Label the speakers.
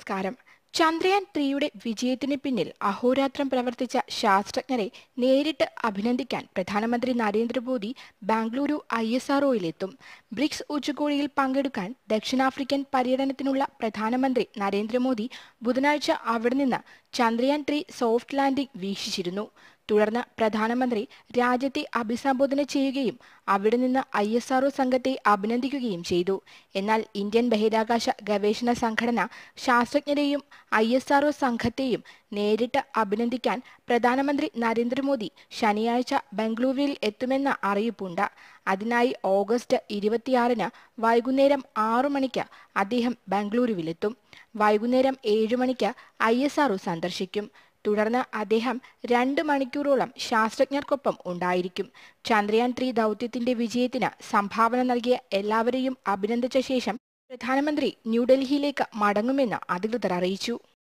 Speaker 1: നമസ്കാരം ചന്ദ്രയാൻ ത്രീയുടെ വിജയത്തിന് പിന്നിൽ അഹോരാത്രം പ്രവർത്തിച്ച ശാസ്ത്രജ്ഞരെ നേരിട്ട് അഭിനന്ദിക്കാൻ പ്രധാനമന്ത്രി നരേന്ദ്രമോദി ബാംഗ്ലൂരു ഐ എസ് ആർഒയിലെത്തും ബ്രിക്സ് ഉച്ചകോടിയിൽ പങ്കെടുക്കാൻ ദക്ഷിണാഫ്രിക്കൻ പര്യടനത്തിനുള്ള പ്രധാനമന്ത്രി നരേന്ദ്രമോദി ബുധനാഴ്ച അവിടെ നിന്ന് ചന്ദ്രയാൻ ത്രീ സോഫ്റ്റ് ലാൻഡിംഗ് വീക്ഷിച്ചിരുന്നു തുടർന്ന് പ്രധാനമന്ത്രി രാജ്യത്തെ അഭിസംബോധന ചെയ്യുകയും അവിടെ നിന്ന് ഐ എസ് ആർഒ സംഘത്തെ അഭിനന്ദിക്കുകയും ചെയ്തു എന്നാൽ ഇന്ത്യൻ ബഹിരാകാശ ഗവേഷണ സംഘടന ശാസ്ത്രജ്ഞരെയും ഐ എസ് ആർഒ സംഘത്തെയും നേരിട്ട് അഭിനന്ദിക്കാൻ പ്രധാനമന്ത്രി നരേന്ദ്രമോദി ശനിയാഴ്ച ബംഗളൂരുവിൽ എത്തുമെന്ന അറിയിപ്പുണ്ട് അതിനായി ഓഗസ്റ്റ് ഇരുപത്തിയാറിന് വൈകുന്നേരം ആറു മണിക്ക് അദ്ദേഹം ബംഗളൂരുവിലെത്തും വൈകുന്നേരം ഏഴു മണിക്ക് ഐ എസ് ആർഒ സന്ദർശിക്കും തുടർന്ന് അദ്ദേഹം രണ്ട് മണിക്കൂറോളം ശാസ്ത്രജ്ഞർക്കൊപ്പം ഉണ്ടായിരിക്കും ചന്ദ്രയാൻ ത്രീ ദൗത്യത്തിന്റെ വിജയത്തിന് സംഭാവന നൽകിയ എല്ലാവരെയും അഭിനന്ദിച്ച ശേഷം പ്രധാനമന്ത്രി ന്യൂഡൽഹിയിലേക്ക് മടങ്ങുമെന്ന് അധികൃതർ അറിയിച്ചു